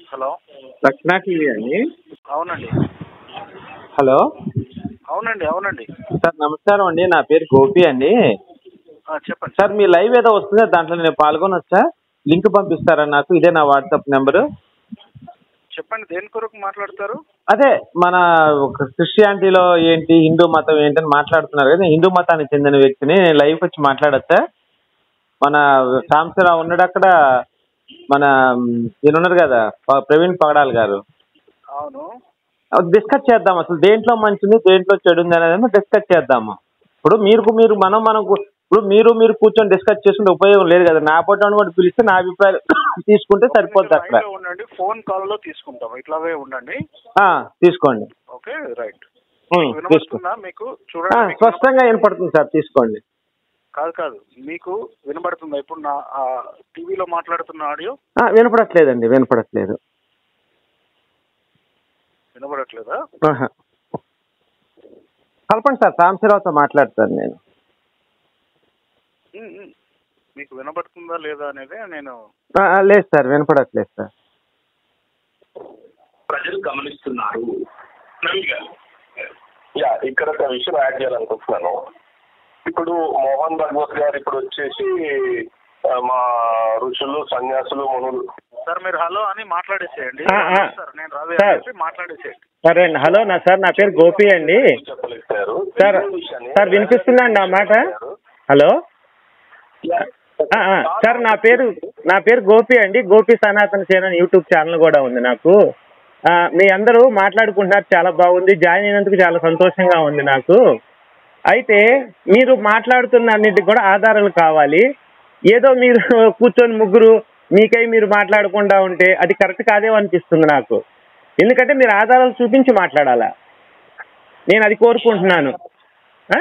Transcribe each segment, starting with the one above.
Hello రక్షణ TV అండి అవునండి హలో అవునండి అవునండి సార్ నమస్కారం అండి నా పేరు గోపి అండి ఆ, చెప్పండి సార్ మీ లైవ్ ఏదో వస్తుంది దాంట్లో నేను పాల్గొనొచ్చా లింక్ పంపిస్తారా నాకు ఇదే నా వాట్సాప్ నెంబరు చెప్పండి దేని కొరకు మాట్లాడతారు అదే మన ఒక క్రిస్టియానిటీలో ఏంటి హిందూ మతం ఏంటని మాట్లాడుతున్నారు కదా హిందూ మతానికి చెందిన వ్యక్తిని నేను లైవ్ వచ్చి మాట్లాడచ్చా మన సాంబశివరావు ఉన్నాడు అక్కడ మన ఈయన ఉన్నారు కదా ప- ప్రవీణ్ పగడాల్ గారు అవును డిస్కస్ చేద్దాం అసలు దేంట్లో మంచిది దేంట్లో చెడు ఉంది అనేది డిస్కస్ చేద్దాము ఇప్పుడు మీరు మీరు మనం మనం కు- ఇప్పుడు మీరు మీరు కూర్చొని డిస్కస్ చేసుకుంటే ఉపయోగం లేదు కదా నా పొట్టని కూడా పిలిస్తే నా అభిప్రాయం తీసుకుంటే సరిపోద్ది అక్కడ లైన్లో ఉండండి ఫోన్ కాల్ లో తీసుకుంటాం ఇట్లాగే ఉండండి ఆ, తీసుకోండి ఓకే రైట్ ఉం, తీసుకోండి వినబడుతుందా మీకు ఆ, చూడండి మీకు స్పష్టంగా వినపడుతుంది సార్ తీసుకోండి కాదు కాదు మీకు వినబడుతుందా ఇప్పుడు నా టీవీలో మాట్లాడుతున్న ఆడియో ఆ, వినపడట్లేదండి వినపడట్లేదు వినబడట్లేదా ఆహా. కలపండి సార్ సాంబశివరావుతో మాట్లాడతాను నేను ఉం, ఉం. మీకు వినబడుతుందా లేదా అనేది నేను ఆ, ఆ, లేదు సార్ వినపడట్లేదు సార్ ప్రజలు గమనిస్తున్నారు నవీన్ గారు యా ఇక్కడ ఒక విషయం యాడ్ చేయాలనుకుంటున్నాను ఇప్పుడు మోహన్ భగవత్ గారు ఇప్పుడు వచ్చేసి ఆ, మా ఋషులు సన్యాసులు మునులు సార్ మీరు హలో అని మాట్లాడేసేయండి ఆ, ఆ. సార్ నేను రవి సార్. అని చెప్పి మాట్లాడేసేయండి సరే అండి హలో నా సార్ నా పేరు గోపి అండి చెప్పలేస్తారు సార్ సార్ వినిపిస్తుందా అండి నా మాట హలో ఆ, ఆ, సార్ నా పేరు నా పేరు గోపి అండి గోపి సనాతన సేన అని యూట్యూబ్ ఛానల్ కూడా ఉంది నాకు ఆ, మీ అందరూ మాట్లాడుకుంటున్నారు చాలా బాగుంది జాయిన్ అయినందుకు చాలా సంతోషంగా ఉంది నాకు అయితే మీరు మాట్లాడుతున్న అన్నిటికి కూడా ఆధారాలు కావాలి ఏదో మీరు కూర్చొని ముగ్గురు మీకై మీరు మాట్లాడకుండా ఉంటే అది కరెక్ట్ కాదేమో అనిపిస్తుంది నాకు ఎందుకంటే మీరు ఆధారాలు చూపించి మాట్లాడాలా నేను అది కోరుకుంటున్నాను ఆ?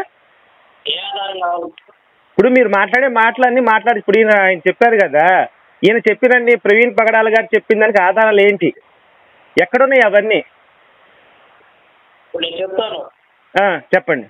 ఇప్పుడు మీరు మాట్లాడే మాటలన్నీ మాట్లాడి ఇప్పుడు ఈయన ఆయన చెప్పారు కదా ఈయన చెప్పినండి ప్రవీణ్ పగడాల గారు చెప్పిన దానికి ఆధారాలు ఏంటి ఎక్కడున్నాయి అవన్నీ ఇప్పుడు నేను చెప్తాను ఆ, చెప్పండి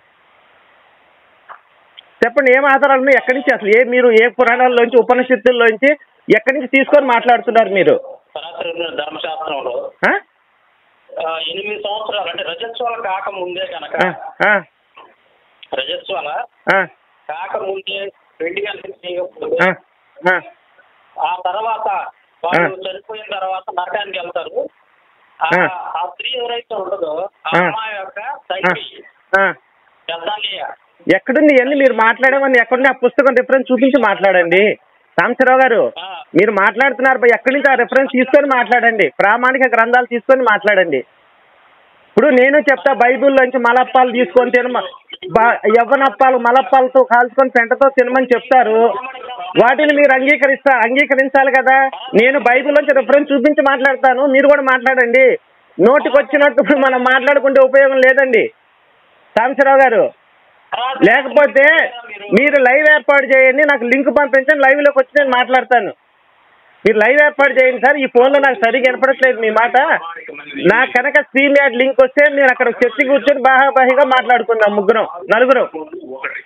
చెప్పండి ఏం ఆధారాలు ఉన్నాయి ఎక్కడి నుంచి అసలు ఏ మీరు ఏ పురాణాల్లోంచి ఉపనిషత్తుల్లోంచి ఎక్కడి నుంచి తీసుకొని మాట్లాడుతున్నారు మీరు సనాతన ధర్మశాస్త్రంలో ఆ? ఆ, ఎనిమిది సంవత్సరాలు అంటే రజస్వాల కాకముందే కనుక ఆ, ఆ, రజస్వాల ఆ, కాకముందే పెళ్లి కనుక ఆ, చేయకపోతే ఆ, ఆ తర్వాత వాళ్ళు ఆ. చనిపోయిన తర్వాత నరకానికి వెళ్తారు ఆ ఆ. ఆ స్త్రీ ఎవరైతే ఉండదో ఆ ఆ. అమ్మాయి యొక్క ఆ, తండ్రి ఆ. పెద్దాన్నయ్య ఎక్కడుంది ఇవన్నీ మీరు మాట్లాడమని ఎక్కడుంది ఆ పుస్తకం రిఫరెన్స్ చూపించి మాట్లాడండి సాంబశివరావు గారు ఆ. మీరు మాట్లాడుతున్నారు బా, ఎక్కడి నుంచి ఆ రిఫరెన్స్ తీసుకొని మాట్లాడండి ప్రామాణిక గ్రంథాలు తీసుకొని మాట్లాడండి ఇప్పుడు నేను చెప్తా బైబిల్లోంచి మలప్పాలు తీసుకొని తినమ బా- యవ్వనప్పాలు మలప్పాలతో కాల్చుకొని పెంటతో తినమని చెప్తారు వాటిని మీరు అంగీకరిస్తా అంగీకరించాలి కదా నేను బైబిల్లోంచి రిఫరెన్స్ చూపించి మాట్లాడతాను మీరు కూడా మాట్లాడండి నోటికి వచ్చినట్టు మనం మాట్లాడుకుంటే ఉపయోగం లేదండి సాంబశివరావు గారు లేకపోతే మీరు లైవ్ ఏర్పాటు చేయండి నాకు లింక్ పంపించండి లైవ్ లోకి వచ్చి నేను మాట్లాడతాను మీరు లైవ్ ఏర్పాటు చేయండి సార్ ఈ ఫోన్ లో నాకు సరిగ్గా వినపడట్లేదు మీ మాట నాకు కనుక స్క్రీన్ యాడ్ లింక్ వస్తే నేను అక్కడ చర్చి కూర్చొని బాహాబాహిగా మాట్లాడుకుందాం ముగ్గురం నలుగురం ఒకటి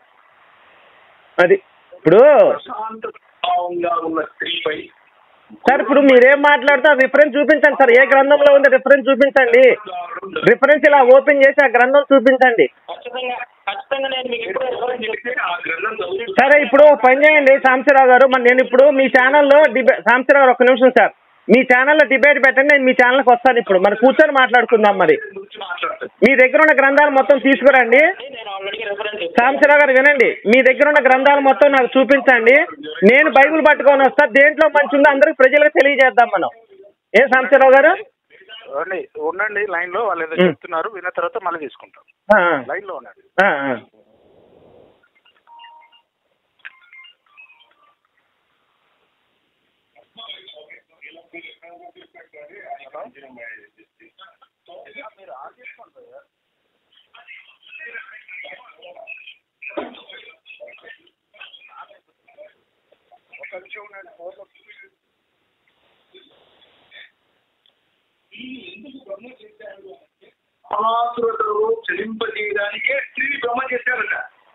అది ఇప్పుడు ప్రశాంతంగా ఉన్న స్త్రీపై సార్ ఇప్పుడు మీరేం మాట్లాడితే రిఫరెన్స్ చూపించండి సార్ ఏ గ్రంథంలో ఉంది రిఫరెన్స్ చూపించండి రిఫరెన్స్ ఇలా ఓపెన్ చేసి ఆ గ్రంథం చూపించండి ఖచ్చితంగా ఖచ్చితంగా నేను మీకు ఇప్పుడే రిఫరెన్స్ చేస్తే ఆ గ్రంథం చదివి సరే ఇప్పుడు ఒక పని చేయండి సాంబశివరావు గారు మరి నేను ఇప్పుడు మీ ఛానల్లో డిబే సాంబశివరావు గారు ఒక నిమిషం సార్ మీ ఛానల్లో డిబేట్ పెట్టండి నేను మీ ఛానల్కి వస్తాను ఇప్పుడు మరి కూర్చొని మాట్లాడుకుందాం మరి గురించి మాట్లాడతాను మీ దగ్గర ఉన్న గ్రంథాలు మొత్తం తీసుకురండి నేను ఆల్రెడీ రిఫరెన్స్ సాంబశివరావు గారు వినండి మీ దగ్గర ఉన్న గ్రంథాలు మొత్తం నాకు చూపించండి నేను బైబిల్ పట్టుకొని వస్తా దేంట్లో మంచి ఉందో అందరికి ప్రజలకు తెలియజేద్దాం మనం ఏ సాంబశివరావు గారు ఉండండి ఉండండి లైన్ లో వాళ్ళు ఏదో ఉం. చెప్తున్నారు విన్న తర్వాత మళ్ళీ తీసుకుంటాం ఆ, లైన్ లో ఉండండి ఆ, ఆ. సమాసురుడు చెలింపజేయడానికే స్త్రీని బ్రహ్మ చేశారట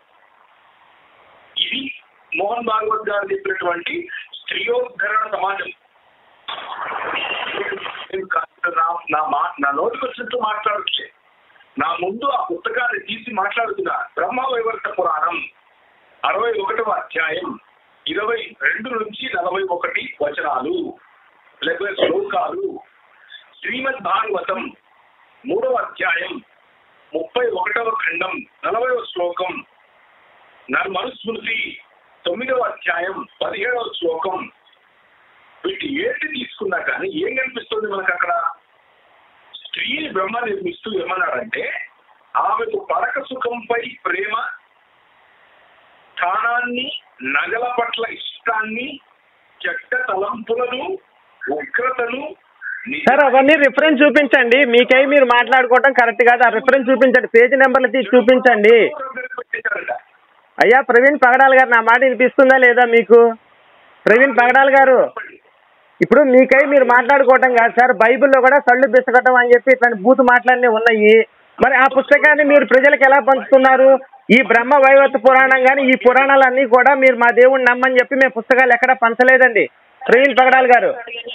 ఇది మోహన్ భాగవత్ గారు చెప్పినటువంటి స్త్రీయోద్ధరణ సమాజం నేను కా- నా నా మా నా నోటికి వచ్చినట్టు మాట్లాడట్లే నా ముందు ఆ పుస్తకాన్ని తీసి మాట్లాడుతున్నా బ్రహ్మ వైవర్త పురాణం అరవై ఒకటవ అధ్యాయం ఇరవై రెండు నుంచి నలభై ఒకటి వచనాలు లేకపోతే శ్లోకాలు శ్రీమద్ భాగవతం మూడవ అధ్యాయం ముప్పై ఒకటవ ఖండం నలభైవ శ్లోకం నా మనుస్మృతి తొమ్మిదవ అధ్యాయం పదిహేడవ శ్లోకం వీటి ఏంటి తీసుకున్నా కానీ ఏం కనిపిస్తుంది మనకు అక్కడ స్త్రీని బ్రహ్మ నిర్మిస్తూ ఏమన్నాడంటే ఆమెకు పరక సుఖంపై ప్రేమ స్థానాన్ని నగల పట్ల ఇష్టాన్ని చెడ్డ తలంపులను ఉగ్రతను నిజ- సార్ అవన్నీ రిఫరెన్స్ చూపించండి మీకై మీరు మాట్లాడుకోవడం కరెక్ట్ కాదు ఆ రిఫరెన్స్ చూపించండి పేజీ నెంబర్లు తీసి చూపించండి పెట్టేశారట. అయ్యా ప్రవీణ్ పగడాల్ గారు నా మాట వినిపిస్తుందా లేదా మీకు ప్రవీణ్ పగడాల్ గారు ఇప్పుడు మీకై మీరు మాట్లాడుకోవటం కాదు సార్ బైబిల్లో కూడా కళ్ళు బిసకటం అని చెప్పి ఇట్లాంటి బూతు మాటలన్నీ ఉన్నాయి మరి ఆ పుస్తకాన్ని మీరు ప్రజలకు ఎలా పంచుతున్నారు ఈ బ్రహ్మ వైవత్వ పురాణం కానీ ఈ పురాణాలన్నీ కూడా మీరు మా దేవుడిని నమ్మని చెప్పి మేము పుస్తకాలు ఎక్కడ పంచలేదండి ప్రవీణ్ పగడాల్ గారు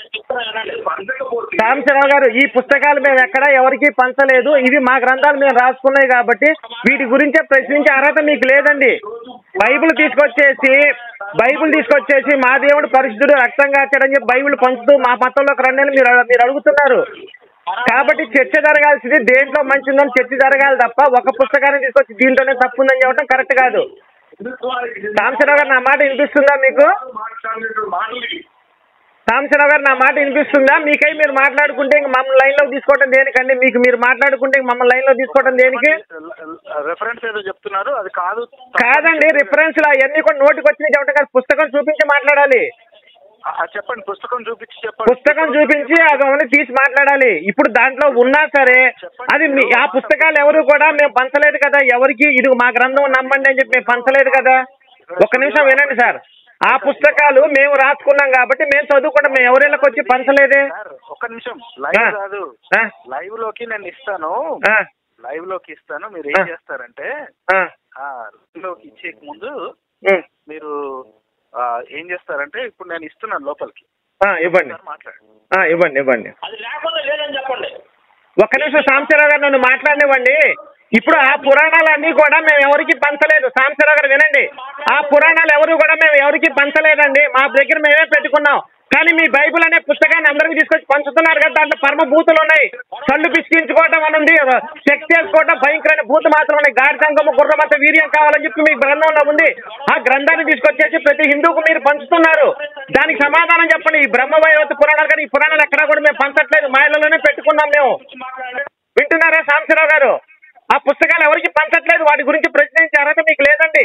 పంచకపోతే సాంబశివరావు గారు ఈ పుస్తకాలు మేము ఎక్కడ ఎవరికి పంచలేదు ఇవి మా గ్రంథాలు మేము రాసుకున్నాయి కాబట్టి వీటి గురించే ప్రశ్నించే అర్హత మీకు లేదండి బైబిల్ తీసుకొచ్చేసి బైబిల్ తీసుకొచ్చేసి మా దేవుడు పరిశుద్ధుడు రక్తం కాచాడని చెప్పి బైబిల్ పంచుతూ మా మతంలోకి రండి అని మీరు మీరు అడుగుతున్నారు కాబట్టి చర్చ జరగాల్సింది దేంట్లో మంచి ఉందని చర్చ జరగాలి తప్ప ఒక పుస్తకాన్ని తీసుకొచ్చి దీంట్లోనే తప్పు ఉందని చెప్పడం కరెక్ట్ కాదు సాంబశివరావు గారు నా మాట వినిపిస్తుందా మీకు మాట్లాడినటువంటి మాటలు ఇవి. సాంబశివరావు గారు నా మాట వినిపిస్తుందా మీకై మీరు మాట్లాడుకుంటే ఇంక మమ్మల్ని లైన్లో తీసుకోవడం దేనికండి మీకు మీరు మాట్లాడుకుంటే ఇంక మమ్మల్ని లైన్లో తీసుకోవడం దేనికి రెఫరెన్స్ ఏదో చెప్తున్నారు అది కాదు కాదండి రిఫరెన్స్ అవన్నీ కూడా నోటికి వచ్చినాయి చెప్పడం కాదు పుస్తకం చూపించి మాట్లాడాలి ఆ, చెప్పండి పుస్తకం చూపించి చెప్పండి పుస్తకం చూపించి అది అవన్నీ తీసి మాట్లాడాలి ఇప్పుడు దాంట్లో ఉన్నా సరే అది మీ ఆ పుస్తకాలు ఎవరు కూడా మేము పంచలేదు కదా ఎవరికి ఇది మా గ్రంథం నమ్మండి అని చెప్పి మేము పంచలేదు కదా ఒక్క నిమిషం వినండి సార్ ఆ పుస్తకాలు మేము రాసుకున్నాం కాబట్టి మేము చదువుకుంటాం మేము ఎవరిళ్ళకి వచ్చి పంచలేదే సార్ ఒక్క నిమిషం లైవ్ ఆ. కాదు ఆ, లైవ్ లోకి నేను ఇస్తాను ఆ, లైవ్ లోకి ఇస్తాను మీరు ఏం ఆ. చేస్తారంటే ఆ, ఆ లైవ్ లోకి ఇచ్చే ముందు ఉమ్, మీరు ఆ, ఏం చేస్తారంటే ఇప్పుడు నేను ఇస్తున్నాను లోపలికి ఆ, ఇవ్వండి సార్ మాట్లాడండి ఆ, ఇవ్వండి ఇవ్వండి అది లేకుండా లేదని చెప్పండి ఒక్క నిమిషం సాంబశివరావు గారు నన్ను మాట్లాడనివ్వండి ఇప్పుడు ఆ పురాణాలన్నీ కూడా మేము ఎవరికి పంచలేదు సాంబశివరావు గారు వినండి ఆ పురాణాలు ఎవరు కూడా మేము ఎవరికి పంచలేదండి మా దగ్గర మేమే పెట్టుకున్నాం కానీ మీ బైబిల్ అనే పుస్తకాన్ని అందరికి తీసుకొచ్చి పంచుతున్నారు కదా దాంట్లో పరమ బూతులు ఉన్నాయి కళ్ళు పిసికించుకోవటం అని ఉంది సెక్స్ చేసుకోవటం భయంకరమైన బూతు మాత్రం ఉన్నాయి గాడి సంగము గుర్రమంత వీర్యం కావాలని చెప్పి మీ గ్రంథంలో ఉంది ఆ గ్రంథాన్ని తీసుకొచ్చేసి ప్రతి హిందూకు మీరు పంచుతున్నారు దానికి సమాధానం చెప్పండి ఈ బ్రహ్మ వైవత పురాణాలు కానీ ఈ పురాణాలు ఎక్కడా కూడా మేము పంచట్లేదు మా ఇళ్లలోనే పెట్టుకున్నాం మేము వింటున్నారా సాంబశివరావు గారు ఆ పుస్తకాలు ఎవరికి పంచట్లేదు వాటి గురించి ప్రశ్నించే అర్హత మీకు లేదండి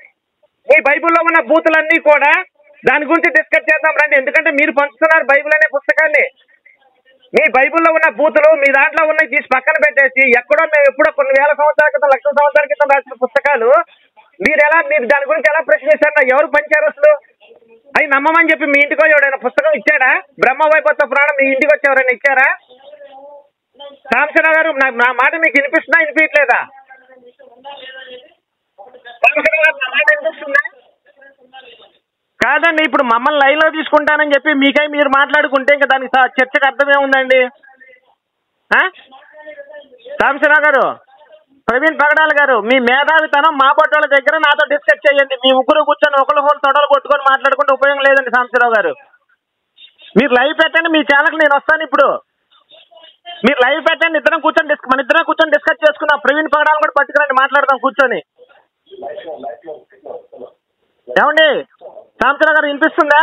మీ బైబిల్లో ఉన్న బూతులన్నీ కూడా దాని గురించి డిస్కస్ చేద్దాం రండి ఎందుకంటే మీరు పంచుతున్నారు బైబిల్ అనే పుస్తకాన్ని మీ బైబిల్లో ఉన్న బూతులు మీ దాంట్లో ఉన్నవి తీసి పక్కన పెట్టేసి ఎక్కడో మేము ఎప్పుడో కొన్ని వేల సంవత్సరాల క్రితం లక్షల సంవత్సరాల క్రితం రాసిన పుస్తకాలు మీరు ఎలా మీరు దాని గురించి ఎలా ప్రశ్నిస్తారు ఎవరు పంచారు అసలు అవి నమ్మమని చెప్పి మీ ఇంటికి ఎవడైనా పుస్తకం ఇచ్చాడా బ్రహ్మ వైపత్వ పురాణం మీ ఇంటికి వచ్చి ఎవరైనా ఇచ్చారా సాంబశివరావు గారు నా- నా మాట మీకు వినిపిస్తుందా వినిపించలేదా సాంబశివరావు గారు నా మాట వినిపిస్తుందా కాదండి ఇప్పుడు మమ్మల్ని లైన్ లో తీసుకుంటానని చెప్పి మీకై మీరు మాట్లాడుకుంటే ఇంకా దానికి స- చర్చకు అర్థమే ఉందండి ఆ? సాంబశివరావు గారు ప్రవీణ్ పగడాల్ గారు మీ మేధావితనం మా పట్టోళ్ళ దగ్గర నాతో డిస్కస్ చేయండి మీ ముగ్గురు కూర్చొని ఒకరి హోల్ తొడలు కొట్టుకొని మాట్లాడుకుంటే ఉపయోగం లేదండి సాంబశివరావు గారు మీరు లైవ్ పెట్టండి మీ ఛానల్కి నేను వస్తాను ఇప్పుడు మీరు లైవ్ పెట్టండి ఇద్దరం కూర్చొని డిస్క మన ఇద్దరం కూర్చొని డిస్కస్ చేసుకుందాం ప్రవీణ్ పగడాలు కూడా పట్టుకురండి మాట్లాడదాం కూర్చొని ఏమండి సాంబశివరావు గారు వినిపిస్తుందా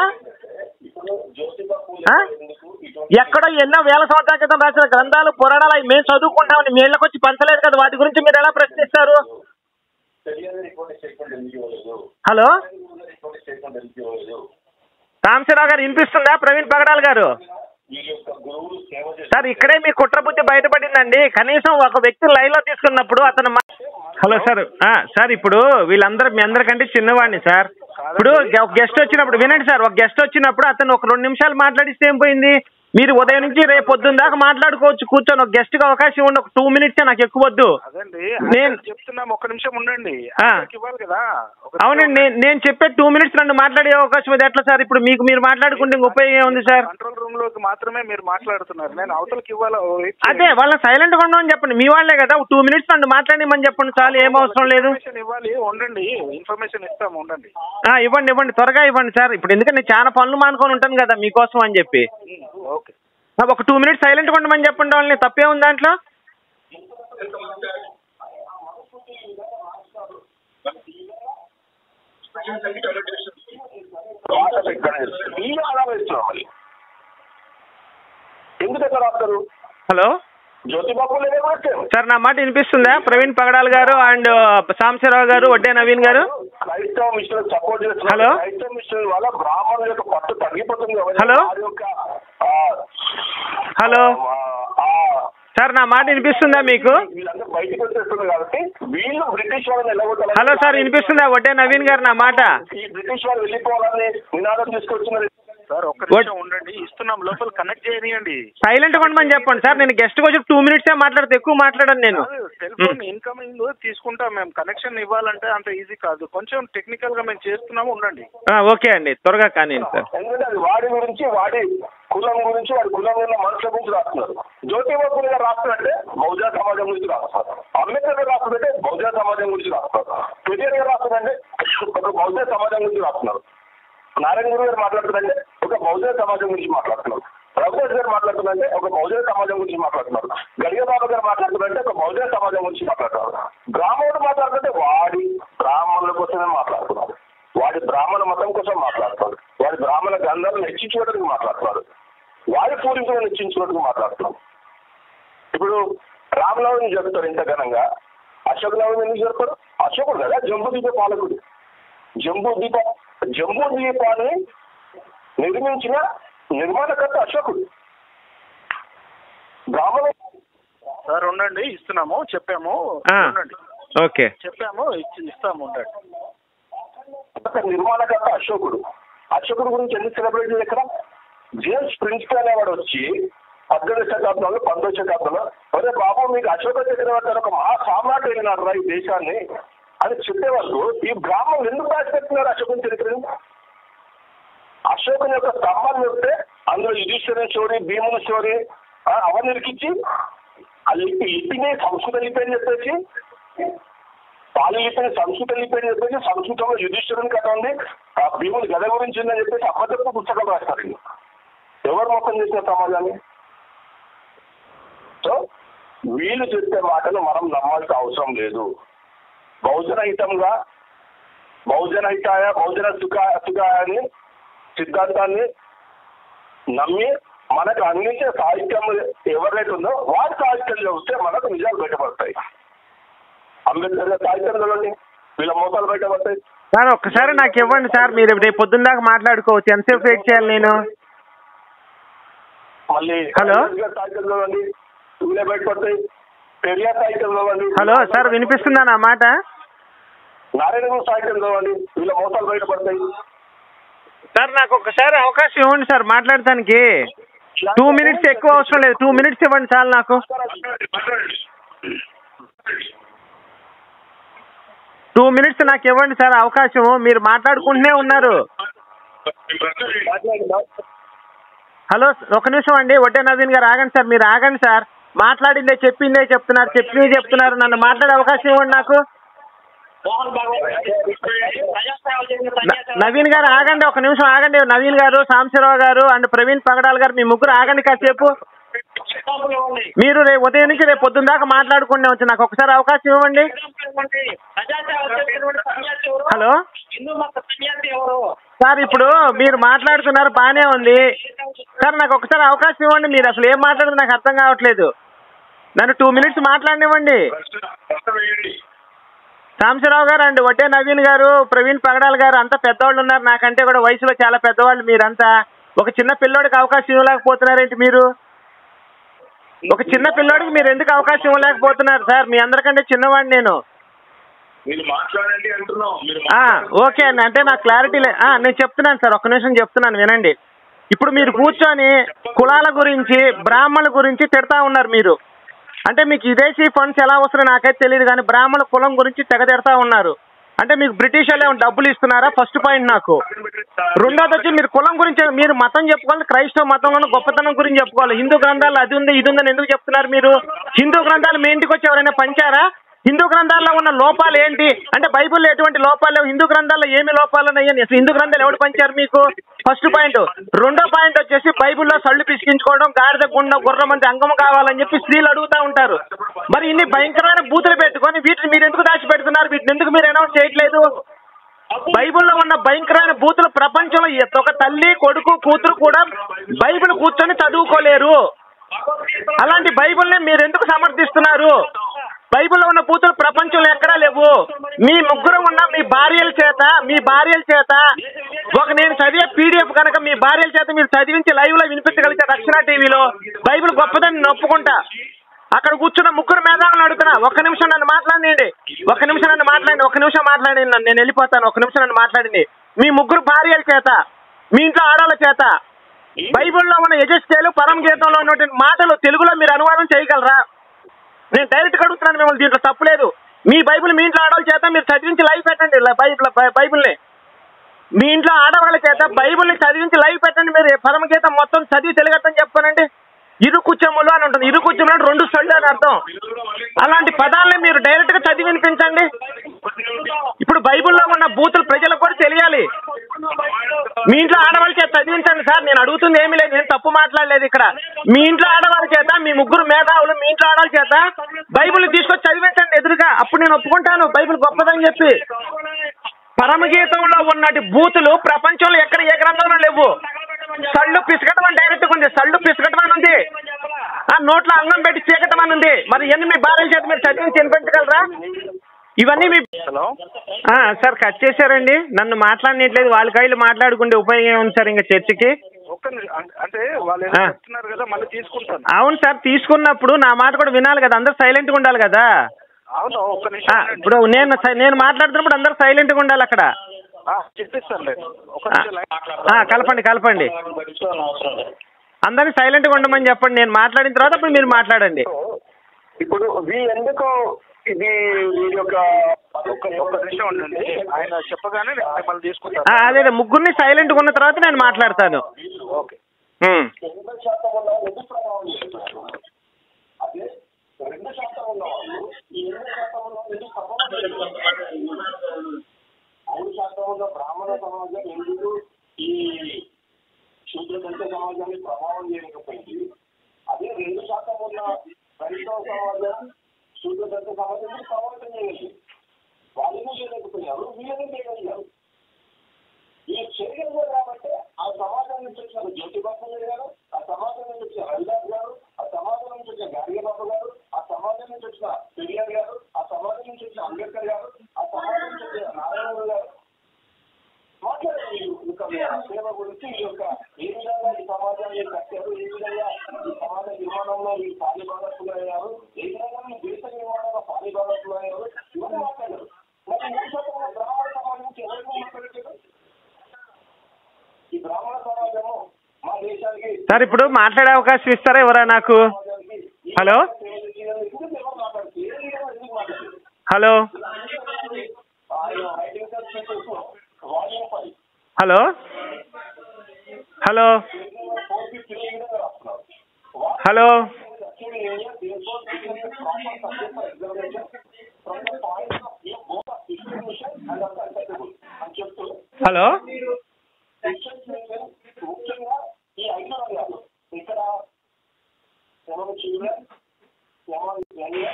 ఆ? ఎక్కడో ఎన్నో వేల సంవత్సరాల క్రితం రాసిన గ్రంథాలు పురాణాలు అవి మేము చదువుకుంటామని మీ ఇళ్ళకి వచ్చి పంచలేదు కదా వాటి గురించి మీరు ఎలా ప్రశ్నిస్తారు హలో సాంబశివరావు గారు వినిపిస్తుందా ప్రవీణ్ పగడాల్ గారు సార్ ఇక్కడే మీ కుట్ర బుద్ధి బయటపడిందండి కనీసం ఒక వ్యక్తి లైవ్ లో తీసుకున్నప్పుడు అతను మా- హలో సార్ ఆ, సార్ ఇప్పుడు వీళ్ళందరూ మీ అందరికంటే చిన్నవాడిని సార్ ఇప్పుడు ఒక గెస్ట్ వచ్చినప్పుడు వినండి సార్ ఒక గెస్ట్ వచ్చినప్పుడు అతను ఒక రెండు నిమిషాలు మాట్లాడిస్తే ఏం పోయింది మీరు ఉదయం నుంచి రేపు పొద్దున్న దాకా మాట్లాడుకోవచ్చు కూర్చొని ఒక గెస్ట్ కి అవకాశం ఇవ్వండి ఒక టూ మినిట్స్ నాకు ఎక్కువ వద్దు అదండి నేను- నేను చెప్తున్నాం ఒక్క నిమిషం ఉండండి ఆ. అందరికి ఇవ్వాలి కదా ఒక అవునండి నేను నేను చెప్పే టూ మినిట్స్ నన్ను మాట్లాడే అవకాశం ఉంది ఎట్లా సార్ ఇప్పుడు మీకు మీరు మాట్లాడుకుంటే ఇంక ఉపయోగం ఏముంది సార్ కంట్రోల్ రూమ్ లోకి మాత్రమే మీరు మాట్లాడుతున్నారు నేను అవతలకి ఇవ్వాలి ఓ వెయిట్ అదే వాళ్ళని సైలెంట్ గా ఉండమని చెప్పండి మీ వాళ్ళే కదా టూ మినిట్స్ నన్ను మాట్లాడమని చెప్పండి చాలు ఏం అవసరం లేదు ఇన్ఫర్మేషన్ ఇవ్వాలి ఉండండి ఇన్ఫర్మేషన్ ఇస్తాము ఉండండి ఆ, ఇవ్వండి ఇవ్వండి త్వరగా ఇవ్వండి సార్ ఇప్పుడు ఎందుకంటే చాలా పనులు మానుకొని ఉంటాను కదా మీకోసం అని చెప్పి ఓకే ఆ, ఒక టూ మినిట్స్ సైలెంట్గా ఉండమని చెప్పండి వాళ్ళని తప్పే ఉంది దాంట్లో మాట ఎక్కడ వీళ్ళు అలా వేస్తున్నారు మళ్ళీ ఎందుకు ఎట్లా రాస్తారు హలో జ్యోతిబాబు లేదే వచ్చారు సార్ నా మాట వినిపిస్తుందా ప్రవీణ్ పగడాల్ గారు అండ్ సాంబశివరావు గారు వడ్డే నవీన్ గారు క్రైస్తవ మిషన్ సపోర్ట్ చేస్తున్నారు హలో? క్రైస్తవ మిషన్ వల్ల బ్రాహ్మణుల యొక్క పట్టు తగ్గిపోతుంది కాబట్టి హలో? వారి యొక్క ఆ, హలో ఆ, ఆ, సార్ నా మాట వినిపిస్తుందా మీకు వీళ్ళందరూ బయటకు వచ్చేస్తుంది కాబట్టి వీళ్ళు బ్రిటిష్ వాళ్ళని ఎలాగొట్టాలి హలో సార్ వినిపిస్తుందా వడ్డే నవీన్ గారు నా మాట ఈ బ్రిటిష్ వాళ్ళు వెళ్ళిపోవాలని నినాదం తీసుకొచ్చినది సార్ ఒక్క నిమిషం ఉండండి ఇస్తున్నాం లోపల కనెక్ట్ చేయనియండి సైలెంట్ గా ఉండమని చెప్పండి సార్ నేను గెస్ట్ వచ్చి టూ మినిట్సే మాట్లాడితే ఎక్కువ మాట్లాడను నేను సెల్ ఫోన్ ఇన్కమింగ్ తీసుకుంటాం మేము కనెక్షన్ ఇవ్వాలంటే అంత ఈజీ కాదు కొంచెం టెక్నికల్ గా మేము చేస్తున్నాము ఉండండి ఆ, ఓకే అండి త్వరగా కానీ సార్ ఎందుకంటే అది వాడి గురించి వాడి కులం గురించి వాడి కులం ఉన్న మనుషుల గురించి రాస్తున్నారు జ్యోతిబాబు గారు రాస్తున్నట్టే బహుజన సమాజం గురించి రాస్తారు అంబేద్కర్ గారు రాస్తుందంటే బహుజన సమాజం గురించి రాస్తారు పెరియర్ గారు రాస్తుందంటే ఒక బహుజన సమాజం గురించి రాస్తున్నారు నారాయణ గురు గారు మాట్లాడుతుందంటే ఒక బహుజన సమాజం గురించి మాట్లాడుతున్నారు రఘువర్ గారు మాట్లాడుతుందంటే ఒక బహుజన సమాజం గురించి మాట్లాడుతున్నారు గడిగబాబు గారు మాట్లాడుతుందంటే ఒక బహుజన సమాజం గురించి మాట్లాడుతున్నారు బ్రాహ్మణుడు మాట్లాడుతుంటే వాడి బ్రాహ్మణుల కోసమే మాట్లాడుతున్నారు వాడి బ్రాహ్మణ మతం కోసం మాట్లాడుతాడు వాడి బ్రాహ్మణ గ్రంథాలను హెచ్చించుకోవడానికి మాట్లాడుతున్నాడు వాడి పూర్వీకులను హెచ్చించుకోవడానికి మాట్లాడుతున్నాడు ఇప్పుడు రామనవమి చెప్తారు ఇంత ఘనంగా అశోక్ నవమి ఎందుకు చెప్తారు అశోకుడు కదా జంబూ దీప పాలకుడు జంబూ దీప జంబూ దీపాన్ని నిర్మించిన నిర్మాణకర్త అశోకుడు బ్రాహ్మణ సార్ ఉండండి ఇస్తున్నాము చెప్పాము ఆ, ఉండండి ఓకే చెప్పాము ఇచ్చి ఇస్తాము ఉండండి నిర్మాణకర్త అశోకుడు అశోకుడు గురించి ఎందుకు సెలబ్రేట్ చేయరు ఇక్కడ జేమ్స్ ప్రిన్స్టన్ అనేవాడు వచ్చి పద్దెనిమిది శతాబ్దంలో పంతొమ్మిది శతాబ్దంలో అరే బాబు మీకు అశోక చక్రవర్తి అని ఒక మహా సామ్రాట్ వెళ్ళినారు రా ఈ దేశాన్ని అని చెప్పేవాళ్ళు ఈ బ్రాహ్మణులు ఎందుకు దాచిపెడుతున్నారు అశోకుని చరిత్రని అశోకుని యొక్క స్తంభాలు చెప్తే అందులో యుధిష్ఠిరుని స్టోరీ భీముని స్టోరీ ఆ, అవన్నీ ఇరికిచ్చి ఆ లిపి లిపిని సంస్కృత లిపి అని చెప్పేసి పాలి లిపిని సంస్కృత లిపి అని చెప్పేసి సంస్కృతంలో యుధిష్ఠిరుని కథ ఉంది ఆ భీముని గద గురించి ఉందని చెప్పేసి అబద్ధపు పుస్తకాలు రాస్తారు వీళ్ళు. ఎవరు మొత్తం చేసిన సమాజాన్ని సో వీళ్ళు చెప్పే మాటలు మనం నమ్మాల్సిన అవసరం లేదు బహుజన హితంగా బహుజన హితాయ బహుజన సుఖ సుఖాయాన్ని సిద్ధాంతాన్ని నమ్మి మనకు అందించే సాహిత్యం ఎవరైతే ఉందో వారి సాహిత్యం చదివితే మనకు నిజాలు బయటపడతాయి అంబేద్కర్ గారి సాహిత్యం చదవండి వీళ్ళ మోసాలు బయటపడతాయి సార్ ఒక్కసారి నాకు ఇవ్వండి సార్ మీరు రేపు పొద్దున్న దాకా మాట్లాడుకోవచ్చు ఎంతసేపు వెయిట్ చేయాలి నేను మళ్ళీ హలో? అంబేద్కర్ గారి సాహిత్యం చదవండి వీళ్ళే బయటపడతాయి పెరియార్ సాహిత్యం చదవండి హలో సార్ వినిపిస్తుందా నా మాట నారాయణ గురు సాహిత్యం చదవండి వీళ్ళ మోసాలు బయటపడతాయి సార్ నాకు ఒకసారి అవకాశం ఇవ్వండి సార్ మాట్లాడటానికి టూ మినిట్స్ ఎక్కువ అవసరం లేదు టూ మినిట్స్ ఇవ్వండి చాలు నాకు మాట్లాడండి టూ మినిట్స్ నాకు ఇవ్వండి సార్ అవకాశం మీరు మాట్లాడుకుంటూనే ఉన్నారు హలో ఒక నిమిషం అండి వడ్డే నవీన్ గారు ఆగండి సార్ మీరు ఆగండి సార్ మాట్లాడిందే చెప్పిందే చెప్తున్నారు చెప్పిందే చెప్తున్నారు నన్ను మాట్లాడే అవకాశం ఇవ్వండి నాకు న- నవీన్ గారు ఆగండి ఒక నిమిషం ఆగండి నవీన్ గారు సాంబశివరావు గారు అండ్ ప్రవీణ్ పగడాల్ గారు మీ ముగ్గురు ఆగండి కాసేపు మీరు రేపు ఉదయం నుంచి రేపు పొద్దున్న దాకా మాట్లాడుకుంటే వచ్చి నాకు ఒకసారి అవకాశం ఇవ్వండి హలో హిందూ మత సన్యాసి ఎవరు సార్ ఇప్పుడు మీరు మాట్లాడుతున్నారు బానే ఉంది సార్ నాకు ఒకసారి అవకాశం ఇవ్వండి మీరు అసలు ఏం మాట్లాడుతుంది నాకు అర్థం కావట్లేదు నన్ను టూ మినిట్స్ మాట్లాడనివ్వండి ప్రశ్న ప్రశ్న వేయండి సాంబశివరావు గారు అండ్ వడ్డే నవీన్ గారు ప్రవీణ్ పగడాల్ గారు అంతా పెద్దవాళ్ళు ఉన్నారు నాకంటే కూడా వయసులో చాలా పెద్దవాళ్ళు మీరంతా ఒక చిన్న పిల్లోడికి అవకాశం ఇవ్వలేకపోతున్నారేంటి మీరు ఒక చిన్న పిల్లోడికి మీరు ఎందుకు అవకాశం ఇవ్వలేకపోతున్నారు సార్ మీ అందరికంటే చిన్నవాడిని నేను మీరు మాట్లాడండి అంటున్నాం మీరు ఆ, ఓకే అండి అంటే నాకు క్లారిటీ లే ఆ, నేను చెప్తున్నాను సార్ ఒక్క నిమిషం చెప్తున్నాను వినండి ఇప్పుడు మీరు కూర్చొని కులాల గురించి బ్రాహ్మణుల గురించి తిడతా ఉన్నారు మీరు అంటే మీకు విదేశీ ఫండ్స్ ఎలా వస్తున్నాయో నాకైతే తెలియదు కానీ బ్రాహ్మణ కులం గురించి తెగ తిడతా ఉన్నారు అంటే మీకు బ్రిటిష్ వాళ్ళు ఏమైనా డబ్బులు ఇస్తున్నారా ఫస్ట్ పాయింట్ నాకు రెండోది వచ్చి మీరు కులం గురించి మీరు మతం చెప్పుకోవాలి క్రైస్తవ మతంలో గొప్పతనం గురించి చెప్పుకోవాలి హిందూ గ్రంథాలు అది ఉంది ఇది ఉందని ఎందుకు చెప్తున్నారు మీరు హిందూ గ్రంథాలు మీ ఇంటికి వచ్చి ఎవరైనా పంచారా హిందూ గ్రంథాల్లో ఉన్న లోపాలు ఏంటి అంటే బైబిల్లో ఎటువంటి లోపాలు లేవు హిందూ గ్రంథాల్లో ఏమి లోపాలు ఉన్నాయని అసలు హిందూ గ్రంథాలు ఎవరు పంచారు మీకు ఫస్ట్ పాయింట్ రెండో పాయింట్ వచ్చేసి బైబిల్లో సళ్ళు పిసికించుకోవడం గాడిద గుండ గుర్రం మంది అంగం కావాలని చెప్పి స్త్రీలు అడుగుతా ఉంటారు మరి ఇన్ని భయంకరమైన బూతులు పెట్టుకొని వీటిని మీరు ఎందుకు దాచిపెడుతున్నారు వీటిని ఎందుకు మీరు అనౌన్స్ చేయట్లేదు బైబిల్లో ఉన్న భయంకరమైన బూతులు ప్రపంచంలో ఏ- ఒక తల్లి కొడుకు కూతురు కూడా బైబిల్ కూర్చొని చదువుకోలేరు అలాంటి బైబిల్ని మీరు ఎందుకు సమర్థిస్తున్నారు బైబిల్లో ఉన్న బూతులు ప్రపంచంలో ఎక్కడా లేవు మీ ముగ్గురు ఉన్న మీ భార్యల చేత మీ భార్యల చేత ఒక నేను చదివే పీడిఎఫ్ కనుక మీ భార్యల చేత మీరు చదివించి లైవ్ లో వినిపించగలిగితే రక్షణ టీవీలో బైబిల్ గొప్పదని నేను ఒప్పుకుంటా అక్కడ కూర్చున్న ముగ్గురు మేధావులను అడుగుతున్నా ఒక్క నిమిషం నన్ను మాట్లాడండి ఒక్క నిమిషం నన్ను మాట్లాడండి ఒక్క నిమిషం మాట్లాడండి నన్ను నేను వెళ్ళిపోతాను ఒక్క నిమిషం నన్ను మాట్లాడండి మీ ముగ్గురు భార్యల చేత మీ ఇంట్లో ఆడవాళ్ళ చేత బైబిల్లో ఉన్న యజస్కేలు పరమ గీతంలో ఉన్నటువంటి మాటలు తెలుగులో మీరు అనువాదం చేయగలరా నేను డైరెక్ట్ అడుగుతున్నాను మిమ్మల్ని దీంట్లో తప్పులేదు మీ బైబిల్ మీ ఇంట్లో ఆడవాళ్ళ చేత మీరు చదివించి లైవ్ పెట్టండి ల- బైబిల్ బై- బైబిల్ని మీ ఇంట్లో ఆడవాళ్ళ చేత బైబిల్ని చదివించి లైవ్ పెట్టండి మీరు పరమగీతం మొత్తం చదివి తెలుగట్టని చెప్పానండి ఇరు కుచ్చములు అని ఉంటుంది ఇరు కుచ్చములు అంటే రెండు సళ్ళు అని అర్థం అలాంటి పదాలని మీరు డైరెక్ట్ గా చదివి వినిపించండి ఇప్పుడు బైబిల్లో ఉన్న బూతులు ప్రజలకు కూడా తెలియాలి మీ ఇంట్లో ఆడవాళ్ళ చేత చదివించండి సార్ నేను అడుగుతుంది ఏమీ లేదు నేను తప్పు మాట్లాడలేదు ఇక్కడ మీ ఇంట్లో ఆడవాళ్ళ చేత మీ ముగ్గురు మేధావులు మీ ఇంట్లో ఆడవాళ్ళ చేత బైబిల్ తీసుకొచ్చి చదివించండి ఎదురుగా అప్పుడు నేను ఒప్పుకుంటాను బైబిల్ గొప్పదని చెప్పి పరమగీతంలో ఉన్నటి బూతులు ప్రపంచంలో ఎక్కడ ఏ గ్రంథంలో లేవు సళ్ళు పిసకటం అని డైరెక్ట్ ఉంది సళ్ళు పిసకటం అని ఉంది ఆ నోట్లో అంగం పెట్టి చీకటం అని ఉంది మరి ఇవన్నీ మీ భార్య చేత మీరు చదివించి వినిపించగలరా ఇవన్నీ మీ హలో ఆ, సార్ కట్ చేశారండి నన్ను మాట్లాడనట్లేదు వాళ్ళ కైలు మాట్లాడుకుంటే ఉపయోగం ఉంది సార్ ఇంకా చర్చికి ఒక్క నిమిషం. అం- అంటే వాళ్ళు ఏదో ఆ. చెప్తున్నారు కదా మళ్ళీ తీసుకుంటాను అవును సార్ తీసుకున్నప్పుడు నా మాట కూడా వినాలి కదా అందరు సైలెంట్గా ఉండాలి కదా అవును ఒక్క ఆ, నిమిషం ఉండండి. ఇప్పుడు నేను సై- నేను మాట్లాడుతున్నప్పుడు అందరు సైలెంట్గా ఉండాలి అక్కడ ఆ, చెప్పిస్తాను లేదు ఒక ఆ, నిమిషం లైన్ ఆ, కలపండి కలపండి అందరినీ సైలెంట్గా ఉండమని చెప్పండి నేను మాట్లాడిన తర్వాత అప్పుడు మీరు మాట్లాడండి ఇప్పుడు వీ ఎందుకు ఇది వీరి యొక్క ఒక్క ఒక్క నిమిషం ఉండండి ఆయన చెప్పగానే నేను మిమ్మల్ని ఆ, తీసుకుంటాను అదే అదే ముగ్గురిని సైలెంట్గా ఉన్న తర్వాత నేను మాట్లాడతాను ఓకే ఉమ్. ఎనభై శాతం ఉన్న ఎందుకు ప్రభావం చేస్తున్నారు అదే రెండు శాతం ఉన్న వాళ్ళు ఈ ఎనభై శాతం ఉన్న వాళ్ళు ఎందుకు ప్రభావం చేస్తున్నారు? ఐదు శాతం ఉన్న బ్రాహ్మణ సమాజం ఎందుకు ఈ శూద్ర దళిత సమాజాన్ని ప్రభావం చేయలేకపోయింది అదే రెండు శాతం ఉన్న క్రైస్తవ సమాజం శూద్ర దళిత సమాజాన్ని ప్రభావితం చేయలేదు వాళ్ళని చేయలేకపోయారు వీళ్ళని చేయగలిగారు ఈ చేయగలిగారు కాబట్టి ఆ సమాజం నుంచి వచ్చిన జ్యోతిబాబు గారు ఆ సమాజం నుంచి వచ్చిన రవిదాస్ గారు ఆ సమాజం నుంచి వచ్చిన గారిగబాబు గారు ఆ సమాజం నుంచి వచ్చిన పెరియార్ గారు ఆ సమాజం నుంచి వచ్చిన అంబేద్కర్ గారు ఆ సమాజం నుంచి వచ్చిన నారాయణ గారు మాట్లాడారు ఈ యొక్క సేవ గురించి ఈ యొక్క ఏ విధంగా ఈ సమాజాన్ని కట్టారు ఏ విధంగా ఈ సమాజ నిర్మాణంలో ఈ పాలిభాగస్తులు అయ్యారు ఏ విధంగా ఈ దేశ నిర్మాణంలో పాలిభాగస్తులు అయ్యారు ఇవన్నీ మాట్లాడారు మరి ఈ శాతం బ్రాహ్మణ సమాజం నుంచి ఎవరికి మాట్లాడలేదు ఈ బ్రాహ్మణ సమాజము మా దేశానికి సార్ ఇప్పుడు మాట్లాడే అవకాశం ఇస్తారా ఎవరా నాకు హలో ఎందుకు ఎవరు మాట్లాడుతుంది ఏ విధంగా ఎందుకు మాట్లాడుతుంది హలో ఆయన writing certificates volume five hello hello four fifty ఈ విధంగా రాస్తున్నారు hello Actually, India, therefore, taking a proper subject for examination from the point of view both of discrimination and of the acceptable. అని చెప్తూ hello discrimination ముఖ్యంగా ఈ ఐదు రంగాలు ఇక్కడ ఎవరు చిల్డ్రన్ ఎవరు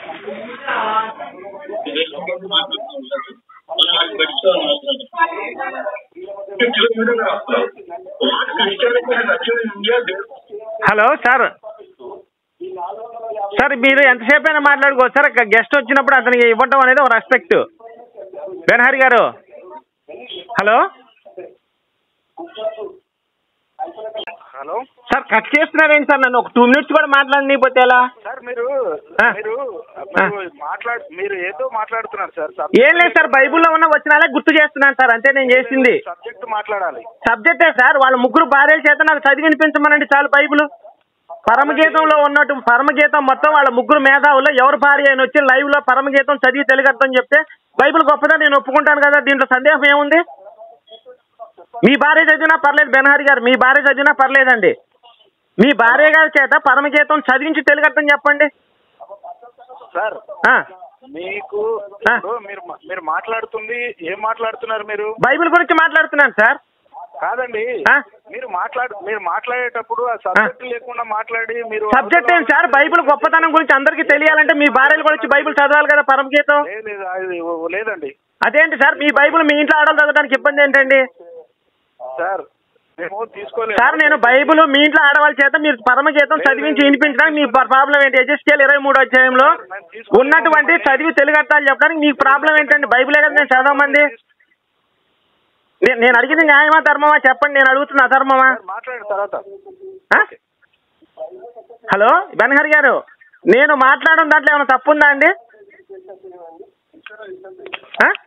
హలో సార్ ఈ నాలుగు వందల యాభై సార్ మీరు ఎంతసేపు అయినా మాట్లాడుకోవచ్చు సార్ గెస్ట్ వచ్చినప్పుడు అతనికి ఇవ్వటం అనేది ఒక రెస్పెక్ట్ బెనహరి గారు హలో హలో సార్ కట్ చేస్తున్నారేంటి సార్ నన్ను ఒక టూ మినిట్స్ కూడా మాట్లాడనీపోతే ఎలా సార్ మీరు ఆ. మీరు మీరు మాట్లాడు మీరు ఏదో మాట్లాడుతున్నారు సార్ ఏం లేదు సార్ బైబిల్లో ఉన్న వచనాలే గుర్తు చేస్తున్నాను సార్ అంతే నేను చేసింది సబ్జెక్ట్ మాట్లాడాలి సబ్జెక్టే సార్ వాళ్ళ ముగ్గురు భార్యల చేత నాకు చదివి వినిపించమనండి చాలు బైబిల్ పరమగీతంలో ఉన్నట్టు పరమగీతం మొత్తం వాళ్ళ ముగ్గురు మేధావుల్లో ఎవరు భార్య అని వచ్చి లైవ్ లో పరమగీతం చదివి తెలుగర్థం చెప్తే బైబిల్ గొప్పదని నేను ఒప్పుకుంటాను కదా దీంట్లో సందేహం ఏముంది మీ భార్య చదివినా పర్లేదు బెనహరి గారు మీ భార్య చదివినా పర్లేదండి మీ భార్య గారి చేత పరమగీతం చదివించి తెలుగర్థం చెప్పండి సార్ ఆ, మీకు ఆ. ఇప్పుడు మీరు మా- మీరు మాట్లాడుతుంది ఏం మాట్లాడుతున్నారు మీరు బైబిల్ గురించి మాట్లాడుతున్నాను సార్ కాదండి ఆ? మీరు మాట్లాడు మీరు మాట్లాడేటప్పుడు ఆ సబ్జెక్ట్ లేకుండా మాట్లాడి మీరు సబ్జెక్ట్ ఏంటి సార్ బైబిల్ గొప్పతనం గురించి అందరికీ తెలియాలంటే మీ భార్యలు కూడా వచ్చి బైబిల్ చదవాలి కదా పరమగీతం లేదు, లేదు, అది లేదండి అదేంటి సార్ మీ బైబిల్ మీ ఇంట్లో ఆడలు చదవడానికి ఇబ్బంది ఏంటండి సార్ మేము తీసుకోలేదు సార్ నేను బైబిల్ మీ ఇంట్లో ఆడవాళ్ళ చేత మీరు పరమగీతం చదివించి వినిపించడానికి మీ ప్రాబ్లం ఏంటి ఎజెస్కేల్ ఇరవై మూడు అధ్యాయంలో ఉన్నటువంటి చదివి తెలుగట్టాలు చెప్పడానికి మీకు ప్రాబ్లం ఏంటండి బైబిలే కదా నేను చదవమంది నే- నేను అడిగింది న్యాయమా ధర్మమా చెప్పండి నేను అడుగుతున్నా అధర్మమా సార్, మాట్లాడిన తర్వాత ఆ? హలో బెన్హరి గారు నేను మాట్లాడడం దాంట్లో ఏమైనా తప్పుందా అండి ఆ?